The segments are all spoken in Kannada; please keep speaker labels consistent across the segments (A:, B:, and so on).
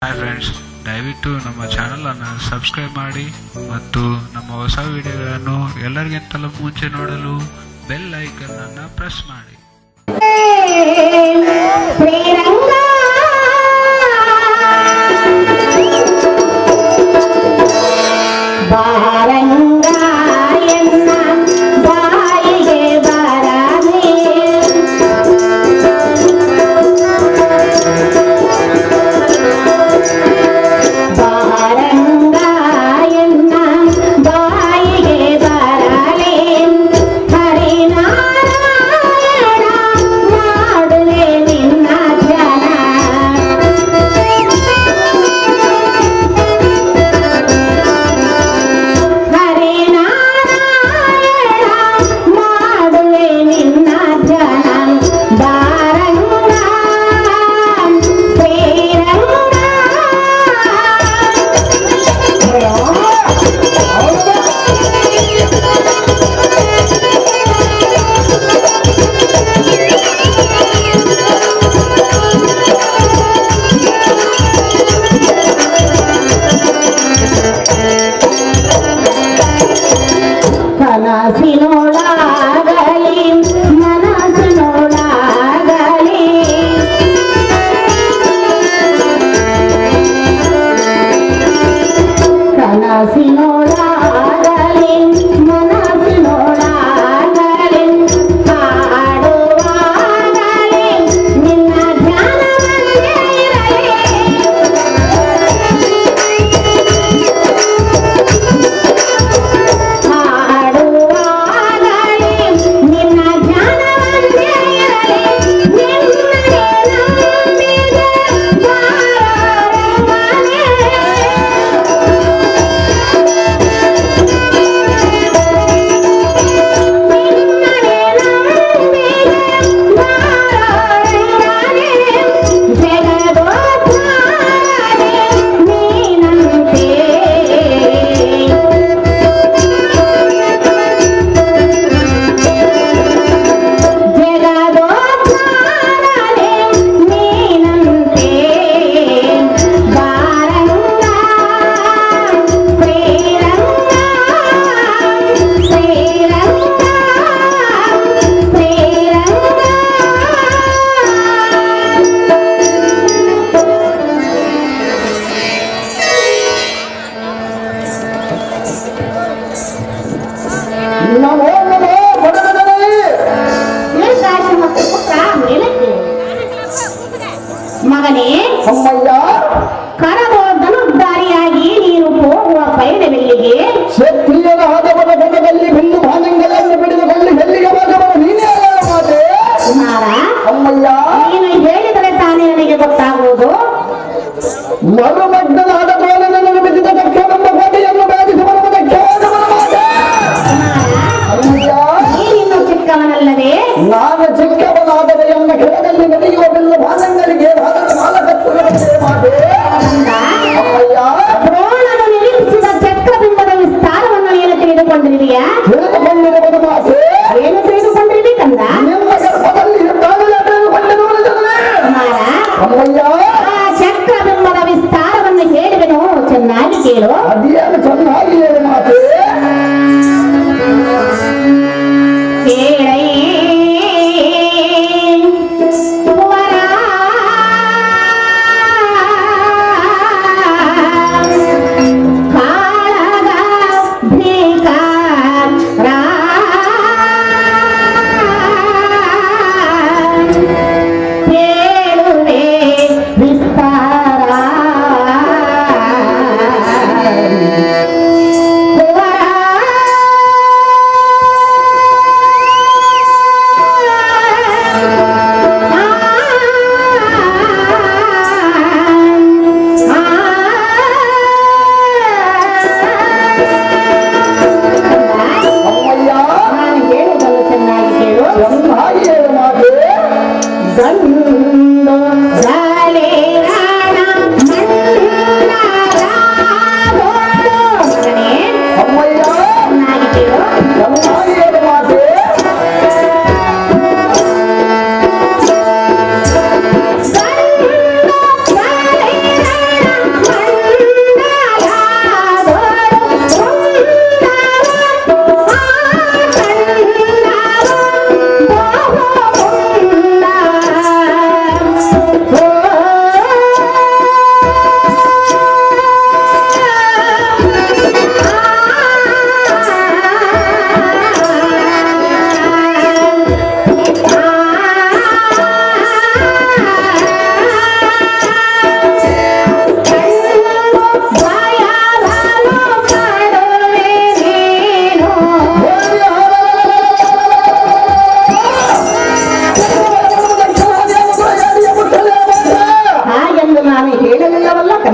A: ಹಾಯ್ ಫ್ರೆಂಡ್ಸ್ ದಯವಿಟ್ಟು ನಮ್ಮ ಚಾನಲನ್ನು ಸಬ್ಸ್ಕ್ರೈಬ್ ಮಾಡಿ ಮತ್ತು ನಮ್ಮ ಹೊಸ ವಿಡಿಯೋಗಳನ್ನು ಎಲ್ಲರಿಗಿಂತಲೂ ಮುಂಚೆ ನೋಡಲು ಬೆಲ್ ಐಕನ್ ಅನ್ನು ಪ್ರೆಸ್ ಮಾಡಿ
B: ಶ್ರೀರಂಗ ಬಾರಂಗ ಎನ್ನ ಬಾಯಿಗೆ ಬರದೆ ಬಾರಂಗ ಎನ್ನ ಬಾಯಿಗೆ ಬರಲೆ ಹರಿನಾರಾಯಣ ಮಾಡುವೆ ನಿನ್ನ ಜನ ಹರಿನಾರಾಯಣ ಮಾಡುವೆ ನಿನ್ನ ಜನ ಬಾರಂಗ ಕನಸಿನೊಳಗಲಿ ಮನಸ್ಸಿನೊಳಗಲಿ ಕನಸಿನೊಳಗಲಿ ಮನಸ್ಸಿನೊಳಗಲಿ ಹಾಡುವಾಗಲಿ ನಿನ್ನ ಧ್ಯಾನವನ್ನೇ ಇರಲಿ ಹಾಡುವಾಗಲಿ ನಿನ್ನ ಧ್ಯಾನವಂತೆ ಇರಲಿ ನಿನ್ನನೆ ನಂಬಿದೆ ಬಾರಮ್ಮನೇ. ನಿನ್ನನೆ ನಂಬಿದೆ ಬಾರಮ್ಮನೇ. ಜಗದೋದ್ಧಾರನೆ ನೀನಂತೆ ಜಗದೋದ್ಧಾರನೆ ನೀನಂತೆ ಬಾರಂಗ ಶ್ರೀರಂಗ ಶ್ರೀರಂಗ
C: ನಮೋ ನಮೋ ಬಡವನೇ
B: ಶ್ರೀರಂಗ ಪುತ್ರ ಮೇಲಕ್ಕೆ ಮಗನೇ
C: ಅಮ್ಮಯ್ಯ
B: ಕರದೋ ಧನುರ್ಧಾರಿಯಾಗಿ ನೀನು ಹೋಗುವ ಪಯಣವೆಲ್ಲಿಗೆ
C: ಕ್ಷತ್ರಿಯರ ಹದವದ ಗಣದಲ್ಲಿ ಬಿಲ್ಲು ಭಾಗಗಳನ್ನು ಬಿಡಿದುಕೊಂಡು ಎಲ್ಲಿಗೆ ಹೋಗಬರು ನೀನೇ ಹೇಳ ಮಾತೆ
B: ಕುಮಾರ
C: ಅಮ್ಮಯ್ಯ
B: ನೀನು ಹೇಳಿದರೆ ತಾನೇ ನನಗೆ ಗೊತ್ತಾಗುವುದು
C: ಮರುಮಗ್ನದ ಹದಗಳನ್ನು ಬಿದ್ದಿದ ದಕ್ಷನೆಂಬ ಕೋಟೆಯನ್ನು ಬಾಧಿಸಿ ಬರುವುದಕ್ಕೆ ಹೋಗಬರು ಮಾತೆ ಅಮ್ಮಯ್ಯ
B: ನೀನಿನ್ನು ಚಿಕ್ಕವನಲ್ಲದೆ
C: ನಾನು ಚಿಕ್ಕವನಾದರೆ ಎಂಬ ಕೆಳದಲ್ಲಿ ನಡೆಯುವ ಬಿಲ್ಲು ಭಾಗಗಳಿಗೆ ಭಾಗದ ಮಾಲಕತ್ವಗಳಿಗೆ ಮಾತೆ
B: ಕಂದ,
C: ಅಮ್ಮಯ್ಯ
B: ದ್ರೋಣನು ನಿರೀಕ್ಷಿಸಿದ ಚಕ್ರಬಿಂಬದ ವಿಸ್ತಾರವನ್ನು ನೀನು ತಿಳಿದುಕೊಂಡಿರುವೆಯಾ
C: ತಿಳಿದುಕೊಂಡಿರುವುದು ಮಾತೆ
B: ಏನು ತಿಳಿದುಕೊಂಡಿರುವಿ ಕಂದ
C: ನಿಮ್ಮ ಗರ್ಭದಲ್ಲಿ ಇದ್ದಾಗಲೇ ತಿಳಿದುಕೊಂಡಿರುವುದು ಜನರೇ.
B: ಕುಮಾರ
C: ಅಮ್ಮಯ್ಯ
B: ಆ ಚಕ್ರಬಿಂಬದ ವಿಸ್ತಾರವನ್ನು ಹೇಳಿದೆನು ಚೆನ್ನಾಗಿ ಕೇಳು
C: ಅದೇನು ಚೆನ್ನಾಗಿ ಹೇಳಿ ಮಾತೆ
B: ಕೇಳೈ ಕುವರ ಕಾಳಗ ಭೀಕರ ಹೇಳುವೆ ವಿಸ್ತಾರ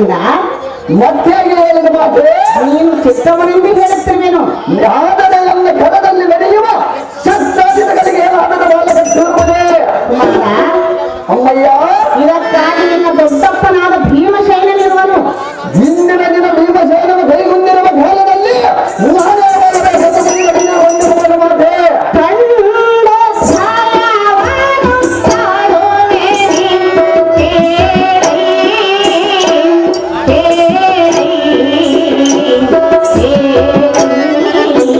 B: ಕಂದ
C: ಮತ್ತೆ ಹೇಳಿದ ಮಾತು
B: ನೀನು ಚಿಕ್ಕವನೆಂದು ಹೇಳುತ್ತಿರುವೆನು
C: ಯಾದನೆಯನ್ನ ಕರದಲ್ಲಿ ನಡೆಯುವ ಸತ್ಸಾಧಿತಗಳಿಗೆ ಏನಾದರೂ ಬಾಲಕಟ್ಟಿರುವುದೇ
B: ಕುಮಾರ
C: ಅಮ್ಮಯ್ಯ
B: ಇದಕ್ಕಾಗಿ ನಿನ್ನ ದೊಡ್ಡಪ್ಪನಾದ ಭೀಮಸೇನನಿರುವನು
C: ಹಿಂದಿನ ದಿನ ಭೀಮಸೇನನು ಕೈಗೊಂಡಿರುವ ಕಾಲದಲ್ಲಿ ನಾನೇ ಮಾಡಬೇಕೆಂದು ಕೈಗೊಂಡಿರುವ ಒಂದು ಮಾತೆ
B: ಕಂಡ ಛಾಯಾವನ್ನು ಕಾಣುವೆ ನಿಂದು ಕೇಳಿ, ಕೇಳಿ, ಕೇಳಿ.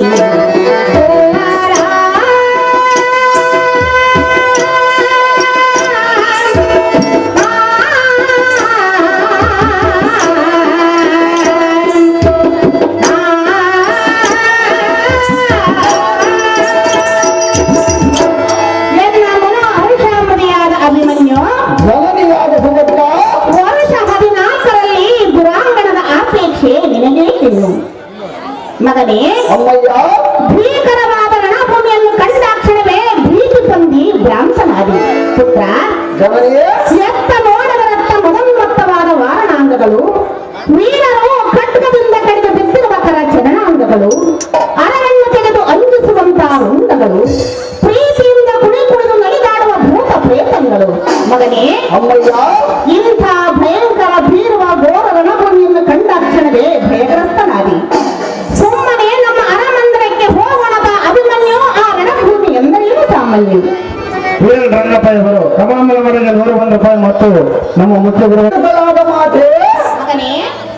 B: ಎನ್ನ ಮನೋ ಹರ್ಷಾಮದಿಯಾದ ಅಭಿಮನ್ಯು
C: ಜನನಿಯಾದ ಸುಭದ್ರ
B: ವರ್ಷ ಹದಿನಾಲ್ಕರಲ್ಲಿ ಗುರಾಂಗಣದ ಆಪೇಕ್ಷೆ ನಿನಗೆ ತಿಳಿಯು ಮಗನೇ
C: ಅಮ್ಮಯ್ಯ
B: ಭೀಕರವಾದ ರಣಭೂಮಿಯನ್ನು ಕಂಡಾಕ್ಷಣವೇ ಭೀತಿ ಸಂಧಿ ಭ್ರಾಂತನಾದಿ ಪುತ್ರ
C: ಜನನಿಯೇ
B: ಎತ್ತ ನೋಡದರತ್ತ ಮದನ್ಮತ್ತವಾದ ವಾರಣಾಂಗಗಳು ವೀರರು ಖಡ್ಗದಿಂದ ಕಡಿದು ಬಿದ್ದಿರುವ ಕರ ಚರಣಾಂಗಗಳು ಅರವನ್ನು ತೆಗೆದು ಅಂಜಿಸುವಂತಹ ರುಂಡಗಳು ಪ್ರೀತಿಯಿಂದ ಕುಣಿ ಕುಣಿದು ನಲಿದಾಡುವ ಭೂತ ಪ್ರೇತಗಳು ಮಗನೇ
C: ಅಮ್ಮಯ್ಯ
B: ಇಂಥ ಭಯಂಕರ ಬೀರುವ ಘೋರ ರಣಭೂಮಿಯನ್ನು ಕಂಡಾಕ್ಷಣವೇ ಭಯಗ್ರಸ್ತನಾದಿ ಸುಮ್ಮನೆ ನಮ್ಮ ಅರಮಂದಿರಕ್ಕೆ ಹೋಗೋಣದ ಅಭಿಮನ್ಯು ಆ ರಣಭೂಮಿ ಎಂದರೇನು ಸಾಮಾನ್ಯ
D: ವೀರ ರಂಗಪ್ಪ ಇವರು ಕಮಾಂಬಲವರೆಗೆ ನೂರು ಒಂದು ರೂಪಾಯಿ ಮತ್ತು ನಮ್ಮ ಮುಖ್ಯ ಗುರು
C: ಅದ್ಭುತವಾದ ಮಾತೆ
B: ಮಗನೇ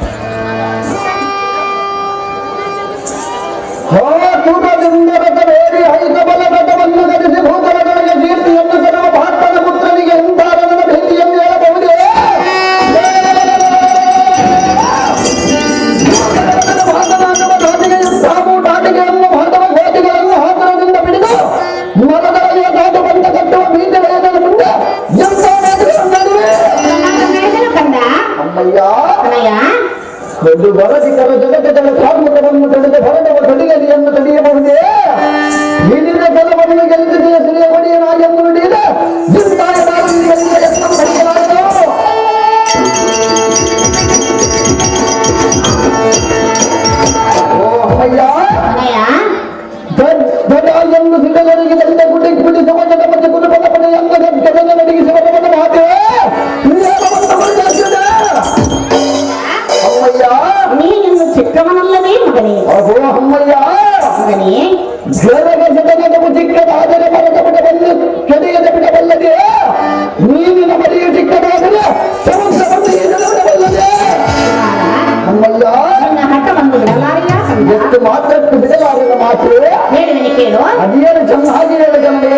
C: ಹೋ ಕೂಟದಿಂದ ಬೇಡಿ ಹೈತ ಬಲಗಟವನ್ನು ಧರಿಸಿ ಭೂತಲಗಳಿಗೆ ಕೀರ್ತಿಯನ್ನು ತರುವ ಭಾರತದ ಪುತ್ರನಿಗೆ ಎಂತಾರನ ಭೀತಿಯನ್ನು ಹೇಳಬಹುದೇ ಮಾತನಾಡುವ ದಾಟಿಗೆ ಎಂಥ ಮೂಟಾಟಿಗೆಯನ್ನು ಭಾರತದ ಗೋಟಿಗಳನ್ನು ಹಾತರದಿಂದ ಬಿಡಿದು ಮರದಲ್ಲಿಯ ದಾಟು ಬಂದ ಕಟ್ಟುವ ಭೀತಿ ಭಯದ ಮುಂದೆ ಎಂಥ ಮಾತುಗಳನ್ನು ನಡುವೆ
B: ನನ್ನ ನಡೆದನು ಕಂದ
C: ಅಮ್ಮಯ್ಯ
B: ಕಣಯ್ಯ
C: ಒಂದು ವರದಿಕರ ಜಗತ್ತಗಳ ಸಾಮರ್ಥ್ಯವನ್ನು ತಡೆದು ಭರಣವ ತಡೆಯಲಿಯನ್ನು ತಡೆಯಬಹುದೇ ಹಿಂದಿನ ಕೆಲವನ್ನು ಗೆಲ್ಲಿದೆಯ ಸಿರಿಯ ಒಡೆಯನಾಗೆಂದು ನುಡಿದ ಜಿಂದಾಯ ಬಾಗಿಲಿಗೆ ಯತ್ನ ಪಡೆಯಲಾಯಿತು ಓ ಅಮ್ಮಯ್ಯ
B: ಕಣಯ್ಯ
C: ಗದಾಯನ್ನು ಸಿಡಲರಿಗೆ ಬಂದ ಗುಡಿ ಗುಡಿಸುವ ಜನ ಮತ್ತು ಕುಟುಂಬದ ಪಡೆಯನ್ನು ಗದ್ದೆಯನ್ನು ನಡಗಿಸುವ ಜನ ಮಾತೆ ನಿಯಮವನ್ನು ಪರಿಚಯಿಸಿದೆ ಅಮ್ಮಯ್ಯ
B: ನೀನಿನ್ನು ಚಿಕ್ಕವನಲ್ಲವೇ ಮಗನೇ
C: ಅಹೋ ಅಮ್ಮಯ್ಯ
B: ಮಗನೇ
C: ಜಲಗಸದನವು ಚಿಕ್ಕದಾದರೆ ಮರದ ಬಿಡಬಲ್ಲ ಕೆಡೆಯದ ಬಿಡಬಲ್ಲದೆ ನೀರಿನ ಮರಿಯು ಚಿಕ್ಕದಾದರೆ ಸಮುದ್ರವನ್ನು ಈಜಲು ಬಿಡಬಲ್ಲದೆ ಅಮ್ಮಯ್ಯ
B: ನಿನ್ನ ಹಠವನ್ನು ಬಿಡಲಾರಿಯ ಕಂದ
C: ಎಷ್ಟು ಮಾತ್ರಕ್ಕೆ ಬಿಡಲಾರದ ಮಾತು
B: ಹೇಳುವಿನಿ ಕೇಳು
C: ಅದೇನು ಚೆನ್ನಾಗಿ ಹೇಳ ಜನರೇ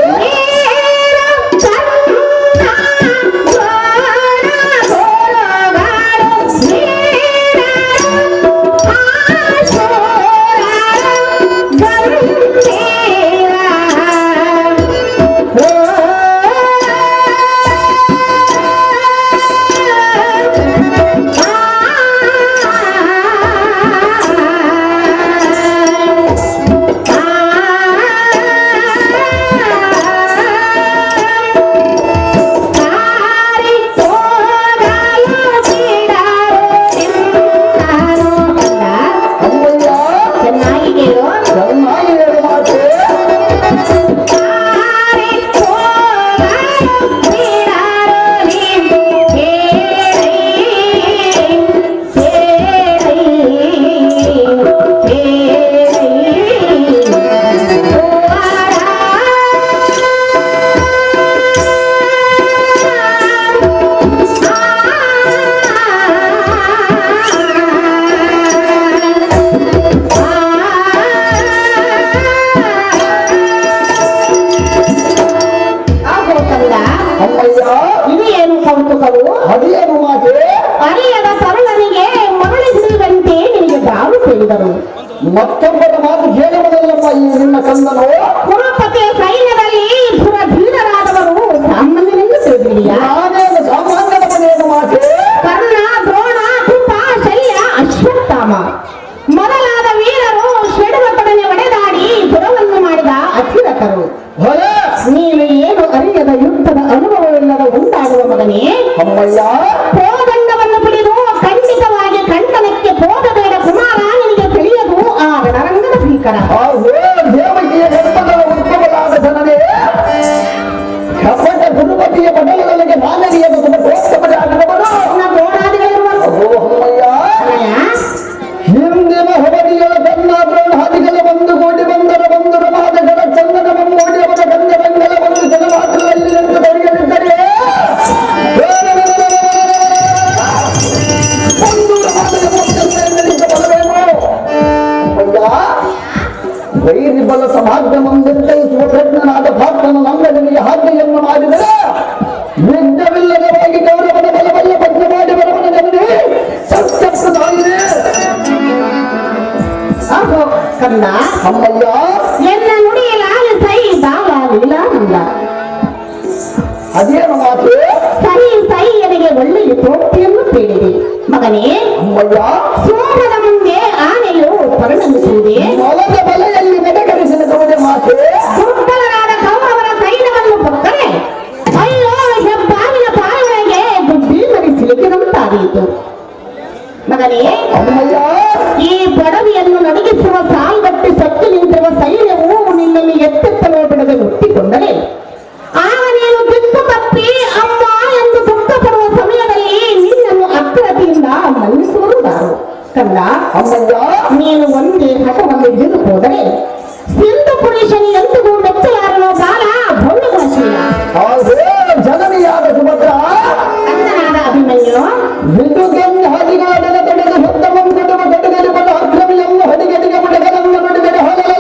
C: ಅಮ್ಮಯ್ಯ
B: ಚೆನ್ನಾಗಿ ಕೇಳು
C: ಚೆನ್ನಾಗಿ ಹೇಳ ಮಾತು ಅಮ್ಮಯ್ಯ
B: ಇದು ಏನು ಕೌತುಕವು
C: ಅದೇನು ಮಾತೆ
B: ಅರಿಯದ ಸರಳನಿಗೆ ಮರಳಿ ಹಿಡಿಯುವಂತೆ ನಿನಗೆ ದಾರು ಹೇಳಿದರು
C: ಮತ್ತೊಬ್ಬರ ಮಾತು ಕೇಳುವುದಲ್ಲಮ್ಮ ಈ ನಿನ್ನ ಕಂದನು
B: ಕುರುಪತಿ ಸೈನ್ಯದಲ್ಲಿ ಪುರ ಧೀರರಾದವರು ಸಾಮಾನ್ಯನೆಂದು ತಿಳಿದಿದೆಯಾ
C: ನಾನೇನು ಸಾಮಾನ್ಯನ ಮನೆಯನ್ನು ಮಾತೆ
B: ಕರ್ಣ ದ್ರೋಣ ಕೃಪ ಶಲ್ಯ ಅಶ್ವತ್ಥಾಮ ಮೊದಲಾದ ವೀರರು ಷಡ್ವತೊಡನೆ ಒಡೆದಾಡಿ ಪುರವನ್ನು ಮಾಡಿದ ಅತಿರಥರು
C: ಹೊಲೆ
B: ನೀನು ಏನು ಅರಿಯದ ಯುದ್ಧದ ಅನುಭವವಿಲ್ಲದ ಉಂಟಾಗುವ ಮಗನೇ
C: ಅಮ್ಮಯ್ಯ
B: ಕೋದಂಡವನ್ನು ಬಿಡಿದು ಖಂಡಿತ
C: ವೈರಿ ಬಲ ಸಮಾಗಮಂ ನಿರ್ಣಯಿಸುವ ಪ್ರಜ್ಞನಾದ ಪಾತ್ರನ ನಂದನಿಗೆ ಆಜ್ಞೆಯನ್ನು ಮಾಡಿದರೆ ವಿಘ್ನವಿಲ್ಲದವಾಗಿ ಗೌರವದ ಬಲವಲ್ಲ ಪದ್ಮ ಮಾಡಿ ಬರವನ ಜನರೇ ಸತ್ಯಪ್ರದಾಯಿನೇ
B: ಅಹೋ ಕಂದ
C: ಅಮ್ಮಯ್ಯ
B: ಎನ್ನ ನುಡಿಯಲಾಲ ಸೈ ಬಾಲ ಲೀಲಾನಂದ
C: ಅದೇನು ಮಾತು
B: ಸರಿ ಸೈ ಎನಗೆ ಒಳ್ಳೆಯ ತೋಟಿಯನ್ನು ಪೇಳಿದೆ ಮಗನೇ
C: ಅಮ್ಮಯ್ಯ
B: ಸೋಮದ ಮುಂದೆ ಆನೆಯು ಪರಿಣಮಿಸುವುದೇ
C: ಮೊಲದ ಬಲೆಯಲ್ಲಿ ಮೆಡಗರಿಸಿದ ಮಾತು
B: ದುರ್ಬಲರಾದ ಕೌರವರ ಸೈನ್ಯವನ್ನು ಕೊಟ್ಟರೆ ಅಯ್ಯೋ ಹೆಬ್ಬಾವಿನ ಪಾಲನೆಗೆ ಬುದ್ಧಿ ಮರಿ ಸಿಲುಕಿದಂತಾದೀತು ಮಗನೇ
C: ಅಮ್ಮಯ್ಯ
B: ಈ ಬಡವಿಯನ್ನು ನಡಗಿಸುವ ಸಾಲ್ಗಟ್ಟಿ ಸತ್ತು ನಿಂತಿರುವ ಸೈನ್ಯವು ನಿನ್ನನ್ನು ಎತ್ತೆತ್ತಲು ಬಿಡದೆ ಮುಟ್ಟಿಕೊಂಡರೆ ಆಗ ನೀನು ದಿಕ್ಕು ತಪ್ಪಿ ಅಮ್ಮ ಎಂದು ದುಃಖ ಪಡುವ ಸಮಯದಲ್ಲಿ ನಿನ್ನನ್ನು ಅಕ್ರತಿಯಿಂದ ಮನ್ನಿಸುವುದು ಯಾರು ಕಂದ
C: ಅಮ್ಮಯ್ಯ
B: ನೀನು ಒಂದೇ ಹಠವನ್ನು ಹಿಡಿದು ಹೋದರೆ ಸಿಂಧು ಪುರುಷನಿ ಎಂದಿಗೂ ಮೆಚ್ಚಲಾರನೋ ಕಾಲ ಭೌರವಶೀಲ
C: ಹಾಗೇ ಜನನಿಯಾದ ಸುಭದ್ರ
B: ಕಂದನಾದ ಅಭಿಮನ್ಯು
C: ವಿದ್ಯುತ್ಯನ್ನು ಹಾದಿಗಾಡನ ತಡೆದು ಹೊತ್ತವನ್ನು ಕೊಡುವ ಕಟ್ಟದಲ್ಲಿ ಬಂದ ಅಕ್ರಮಿಯನ್ನು ಹಡಿಗಡಿಗೆ ಮುಡಗಲನ್ನು ನುಡಿದರೆ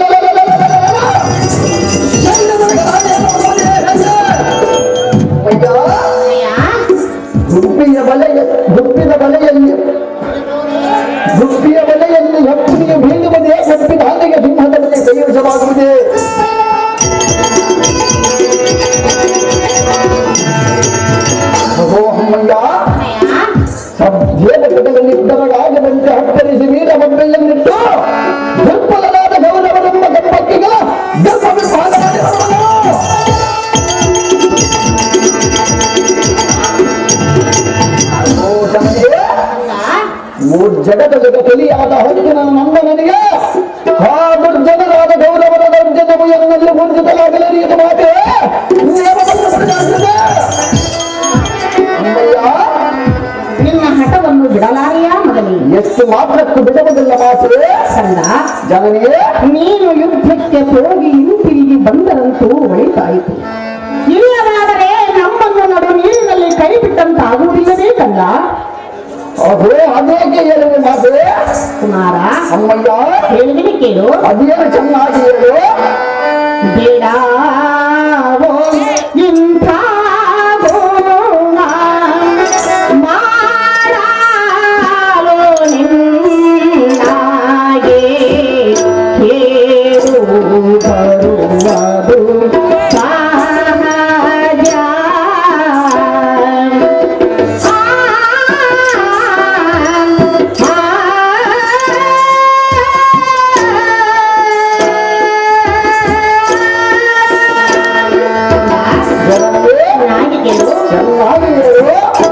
B: ಅಯ್ಯ,
C: ಗುಪ್ಪಿಯ ಬಲೆಯ ಗುಪ್ಪಿನ ಬಲೆಯಲ್ಲಿ ಗುಪ್ಪಿಯ ಬಲೆಯಲ್ಲಿ ಹೆಪ್ಪಿಗೆ ಬೀಳುವುದೇ ಹೆಪ್ಪಿನ ಹಾದಿಗೆ ಸಿಂಹದ ಬಲೆ ಕೈವಶವಾಗುವುದೇ ಓಹೋ ಅಮ್ಮಯ್ಯ
B: ಅಯ್ಯ,
C: ದೇವಕಟದಲ್ಲಿ ಉತ್ತರಗಾಗದಂತೆ ಹತ್ತರಿಸಿ ವೀರ ಮಗ್ನೆಯನ್ನಿಟ್ಟು ದುರ್ಬಲನಾದ ಗೌರವನೆಂಬ ಗರ್ಭಕ್ಕಿಗ ಗರ್ಭ ವಿಭಾಗ ಮಾಡಿರುವನು. ಓ ಜನನಿಗೆ, ಮೂರ್ ಜಗತ್ತದ ಕಲಿಯಾದ ಹೊಂದಿನ ನಂದನಿಗೆ ಆ ದುರ್ಜನರಾದ ಗೌರವದ ದರ್ಜನವು ಎನ್ನಲ್ಲಿ ಮೂರ್ಜಿತಲಾಗಲಿ ನೀನು ಮಾತೆ ನೇಮವನ್ನು ಪಡೆದಾಗಿದೆ. ಅಮ್ಮಯ್ಯ
B: ನಿನ್ನ ಹಠವನ್ನು ಬಿಡಲಾರೆಯಾ ಮಗನೇ
C: ಎಷ್ಟು ಮಾತ್ರಕ್ಕೂ ಬಿಡುವುದಿಲ್ಲ ಮಾತೇ
B: ಕಂದ
C: ಜನನಿಗೆ
B: ನೀನು ಯುದ್ಧಕ್ಕೆ ಹೋಗಿ ಹಿಂತಿರುಗಿ ಬಂದರಂತೂ ಒಳಿತಾಯಿತು ಇಲ್ಲವಾದರೆ ನಮ್ಮನ್ನು ನಡು ನೀರಿನಲ್ಲಿ ಕೈ ಬಿಟ್ಟಂತಾಗುವುದಿಲ್ಲವೇ ಕಂದ
C: ಅದು ಅದೇಕೆ ಹೇಳಿದೆ ಮಾತೇ
B: ಕುಮಾರ
C: ಅಮ್ಮಯ್ಯ
B: ಹೇಳಿದರೆ ಕೇಳು
C: ಅದೇನು ಚೆನ್ನಾಗಿ ಹೇಳು
B: ಬಿಡಾವೋ ಇಂಥ ಗುಣ ಮಾಡಾಲೋ ನಿನ್ನಾಗೆ ಕೇಳು ಬರುವುದು ಸಹಜ
C: ಜನನಿಗೆ
B: ಚೆನ್ನಾಗಿ ಕೇಳು
C: ಚೆನ್ನಾಗಿ ಹೇಳು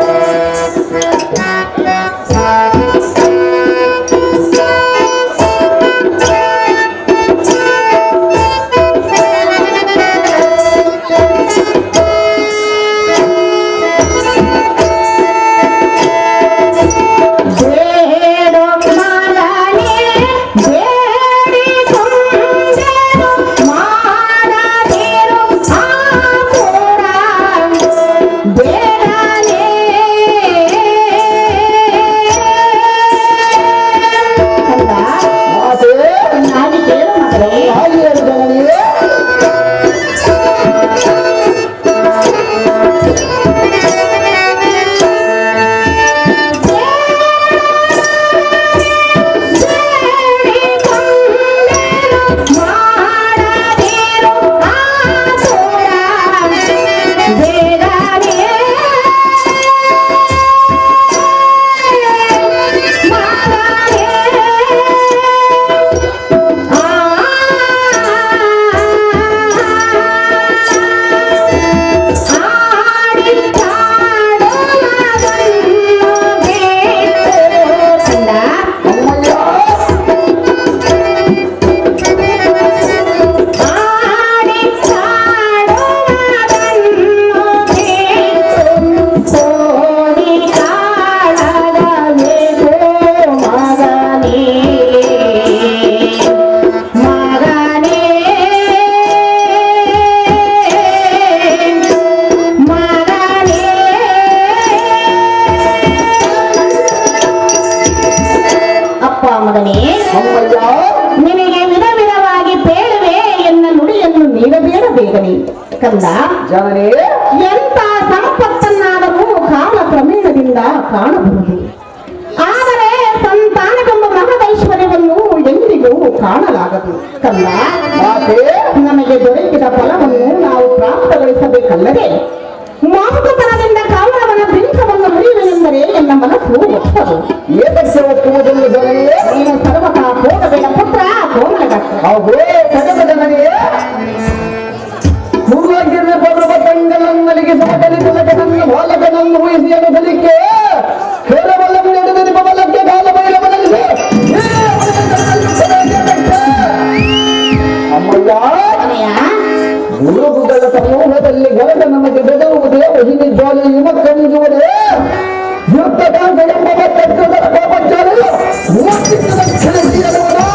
B: ಬೇಡೋ ಮಗನೇ ಬೇಡಿಕೊಂಡೆನು ಮಾಡದಿರು ಆಪುರ ಬೇಡಲೇ ಕಂದ
C: ಮಾತೇ
B: ಚೆನ್ನಾಗಿ ಕೇಳು ಮಗನೇ
C: ಹಾಗೆ ಹೇಳು ಜನನಿಗೆ ಅಮ್ಮಯ್ಯ
B: ಅಪ್ಪ ಮಗನೇ
C: ಅಮ್ಮಯ್ಯ
B: ನಿನಗೆ ವಿಧ ವಿಧವಾಗಿ ಪೇಳ ಕಂದ
C: ಜನನಿ
B: ಎಂತ ಸಂಪತ್ತನ್ನಾದರೂ ಕಾಲ ಕ್ರಮೇಣದಿಂದ ಕಾಣಬಹುದು ಆದರೆ ಸಂತಾನವೆಂಬ ಮಹದೈಶ್ವರ್ಯವನ್ನು ಎಂದಿಗೂ ಕಾಣಲಾಗದು ಕಂದ
C: ಮಾತೆ
B: ನಮಗೆ ದೊರಕಿದ ಫಲವನ್ನು ನಾವು ಪ್ರಾಪ್ತಗೊಳಿಸಬೇಕಲ್ಲದೆ ಮಾಂಸತನದಿಂದ ಕಾವಲವನ ಬಿಂಕವನ್ನು ಮುರಿಯುವೆನೆಂದರೆ ಎನ್ನ ಮನಸ್ಸು ಒಪ್ಪದು
C: ಏತಕ್ಕೆ ಒಪ್ಪುವುದನ್ನು ಜನನಿ
B: ನೀನು ಸರ್ವತಃ ಹೋಗಬೇಡ ಪುತ್ರ ಕೋಮಲಗಟ್ಟ
C: ಹಾಗೂ ಜಗದ ಜನನಿಯೇ ಪೂರ್ವಗಿರಿ ಪರ್ವತಂಗಳನ್ನಲಿಗೆ ಸಮಕಲಿತನನ್ನು ಬಾಲಕನನ್ನು ಊಹಿಸಿಯನ್ನು ಬಲಿಕೆ ಕೇರವಲಂ ನಡೆದ ಬಲಕ್ಕೆ ಕಾಲ ಬೈಲವನಲ್ಲಿ ಅಮ್ಮಯ್ಯ
B: ಮನೆಯ
C: ಗುರುಗುಗಳ ಸಮೂಹದಲ್ಲಿ ಗರಡ ನಮಗೆ ಬೆದರುವುದೇ ಒಹಿನಿ ಜ್ವಾಲೆ ಯುವಕಂಜುವುದೇ ಯುದ್ಧ ಕಾಂತ ಎಂಬ ತತ್ವದ ಕೋಪಚಾರರು ಮೂರ್ತಿಗಳ ಕ್ಷಣಿಸಿದವರು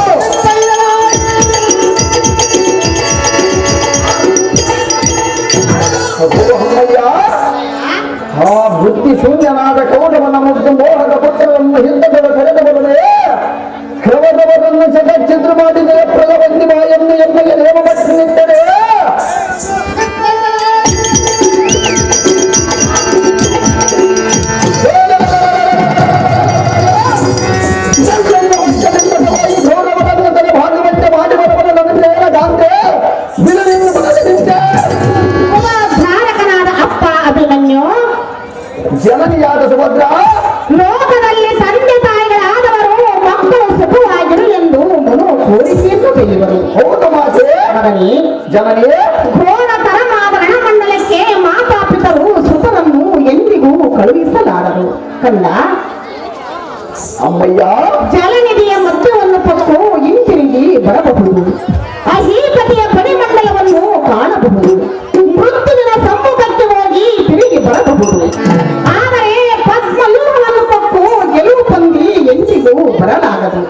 C: ಅಮ್ಮಯ್ಯ ಆ ಬುದ್ಧಿ ಶೂನ್ಯನಾದ ಕೌಟವನ ಮುದ್ದು ಮೋಹದ ಪುತ್ರವನ್ನು ಹಿಂದಗಳ ಕರೆದವರೇ ಕ್ರಮದವರನ್ನು ಜಗಚ್ಚಿದ್ರು ಮಾಡಿದ ಪ್ರಲವಂದಿ ಬಾಯನ್ನು ಎಮ್ಮೆಗೆ ನೇಮ ಪಟ್ಟು ನಿಂತರೆ ಗೌರವವನ್ನು ತಲೆ ಭಾಗವಂತೆ ಮಾಡಿ ಬರಬರ ನನ್ನ ಗಾಂತೆ ಬಿಲನಿಂದ ಬದಲು ನಿಂತೆ
B: ಧಾರಕನಾದ ಅಪ್ಪ ಅಭಿಮನ್ಯು
C: ಜನನಿಯಾದ ಸುಭದ್ರ
B: ಲೋಕದಲ್ಲಿ ತಂದೆ ತಾಯಿಗಳಾದವರು ಮಕ್ಕಳು ಸುಖವಾಗಿರು ಎಂದು ಮನು ಕೋರಿಕೆಯನ್ನು ಬೆಳೆಯುವರು
C: ಹೌದು ಮಾತೆ
B: ಮಗನೇ
C: ಜನನಿ
B: ಘೋರ ತರಮಾದ ರಣಮಂಡಲಕ್ಕೆ ಮಾತಾಪಿತರು ಸುತನನ್ನು ಎಂದಿಗೂ ಕಳುಹಿಸಲಾರರು ಕಂದ
C: ಅಮ್ಮಯ್ಯ
B: ಜಲನಿಧಿಯ ಮಧ್ಯವನ್ನು ಪಟ್ಟು ಹಿಂತಿರುಗಿ ಬರಬಹುದು ಅಹೀಕತೆಯ ಪರಿಮಂಡಲವನ್ನು ಕಾಣಬಹುದು ಮೃತ್ಯುವಿನ ಸಮ್ಮುಖಕ್ಕೆ ಹೋಗಿ ತಿರುಗಿ ಬರಬಹುದು ಆದರೆ ಪದ್ಮಲೂಹವನ್ನು ಪಟ್ಟು ಗೆಲುವು ಹೊಂದಿ ಎಂದಿಗೂ ಬರಲಾಗದು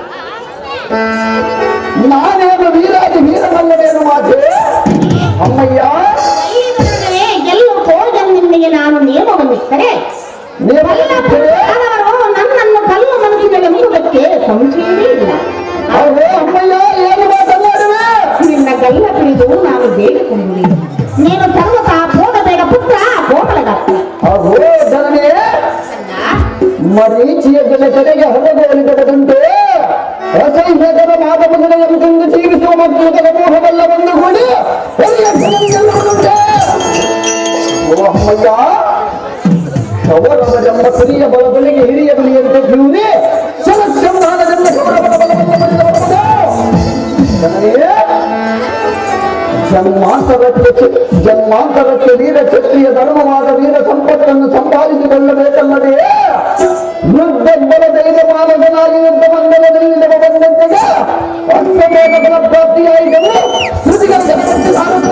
C: ನಾನೇನು ವೀರಾದಿ ವೀರನಲ್ಲವೇನು ಮಾತೆ ಅಮ್ಮಯ್ಯ
B: ಕೈಯಿಲ್ಲದೆ ಗೆಲ್ಲು ಹೋಗನಿಂದಿಗೆ ನಾನು ನಿಯಮವನ್ನಿಟ್ಟರೆ
C: ನೀವಲ್ಲದಿದ್ದರೆ
B: ಆದವರು ನನ್ನನ್ನು ಕಲ್ಲು ಮನಸ್ಸಿನಲ್ಲಿರುವುದಕ್ಕೆ ಸಂಶಯವೇ ಇಲ್ಲ
C: ಅರೆ ಅಮ್ಮಯ್ಯ ಏನು ಮಾತನಾಡುವೆ
B: ನಿನ್ನ ಗಲ್ಲ ತಿಳಿದು ನಾನು ಬೇಡಿಕೊಂಡುವೆ ನೀನು ಸರ್ವತಾ ಹೋಗಬೇಡ ಪುತ್ರ ಕೋಮಲಗತ್ತ
C: ಅಹೋ ಜನನಿ ಮರೀಚಿಯ ಜಲಚರೆಗೆ ಹೊರಗೋಲಿದದಂತೆ ಅಸಹ್ಯಕರ ಮಾತಮಗಳ ಎಂತೆಂದು ಜೀವಿಸುವ ಮಕ್ಕಳ ಮೋಹವೆಲ್ಲ ಒಂದು ಕೂಡಿ ಒಳ್ಳೆಯ ಜನರಿಗೆಲ್ಲವನ್ನುಂಟೆ. ಓ ಅಮ್ಮಯ್ಯ ಶವರವರೆಂಬ ಕುರಿಯ ಬಲಬಲಿಗೆ ಹಿರಿಯ ಬಲಿಯಂತೆ ಕಿರುವುದೇ ಸಲಕ್ಷಮಾನದಿಂದ ಶವರವರ ಬಲಬಲ್ಲ ಬಲಿದವರವನು. ಜನನಿಯೇ ಜನ್ಮಾಂತರಕ್ಕೆ ಜನ್ಮಾಂತರಕ್ಕೆ ವೀರ ಕ್ಷತ್ರಿಯ ಧರ್ಮವಾದ ವೀರ ಸಂಪತ್ತನ್ನು ಸಂಪಾದಿಸಿಕೊಳ್ಳಬೇಕಲ್ಲದೆ ಯುದ್ಧಬಲ ಧೈರ್ಯ ಮಾನಸನಾಗಿ ಯುದ್ಧ ಮಂಡಲದಲ್ಲಿ ನಿಮಗೆ ಬಂದಂತೆಗೆ ಅಶ್ವಮೇಧ ಫಲ ಪ್ರಾಪ್ತಿಯಾಯಿತು ಶ್ರುತಿಗಳ ಜನಪಟ್ಟಿ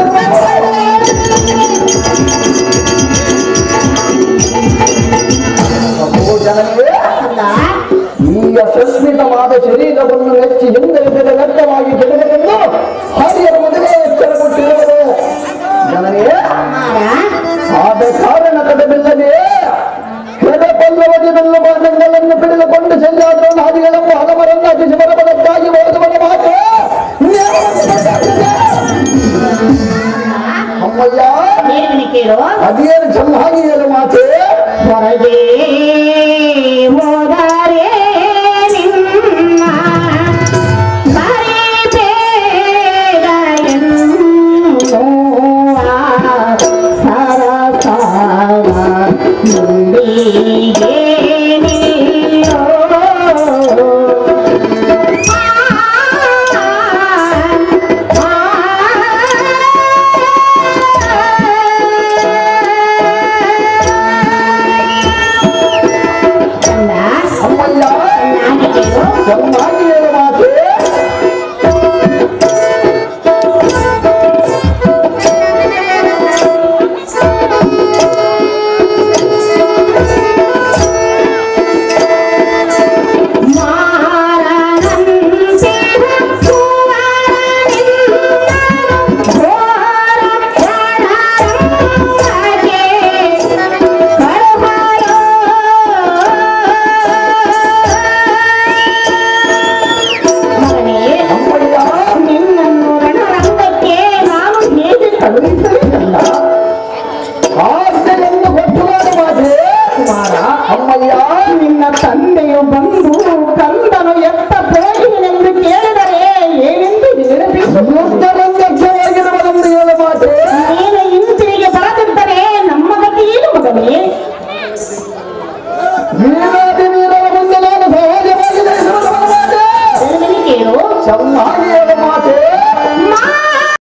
C: ಜನವೇ
B: ಅಲ್ಲ
C: ಈ ಅಸಸ್ಮಿತವಾದ ಶರೀರವನ್ನು ನೆಚ್ಚಿ ಹಿಂದೆ ಬೆಲೆ ವ್ಯರ್ಥವಾಗಿ ಕೆಡವೆಂದು ಹರಿಯರ ಮೊದಲೇ ಎಚ್ಚರ ಕೊಟ್ಟಿರುವರು ಜನರೇ
B: ಮಾರ
C: ಆದ ಕಾರಣ ಕದಬಿಲ್ಲದೆ ಕೆಡಪಲ್ಲವದಿ ಬೆಲ್ಲ ಬಾಣಗಳನ್ನು ಹಿಡಿದುಕೊಂಡು ಸೆಲ್ಲಾದರೂ ನಾದಿಗಳನ್ನು ಹಲವರನ್ನ ಶಿವರ ಬಲಕ್ಕಾಗಿ ಓದುವನ ಮಾತು ಅಮ್ಮಯ್ಯ
B: ಬೇಗನೆ ಕೇಳು
C: ಅದೇನು ಚೆನ್ನಾಗಿ ಹೇಳು ಮಾತೆ
B: ಹೊರಗೆ ಹೋದರೆ ನಿನ್ನ ಮರೆಬೇಡ ಎನ್ನುವ ಸರಸಾವ ನುಡಿಗೆ ನಿಲ್ಲೋ. ಆ, ಕಂದ,
C: ಅಮ್ಮಯ್ಯ
B: ಚೆನ್ನಾಗಿ ಕೇಳು
C: ಚೆನ್ನಾಗಿ ಹೇಳು ಮಾತೆ
B: ಮಾರನಂತೆ ಸುವರ್ಣನಿಂದಲೂ ಘೋರ ರಣರಂಗಕ್ಕೆ ಕಳುಹಲು.
C: ಸ್ವಾಮಿಯ
B: ನಿನ್ನ ತಂದೆಯು ಬಂದು ಕಂದನು ಎತ್ತ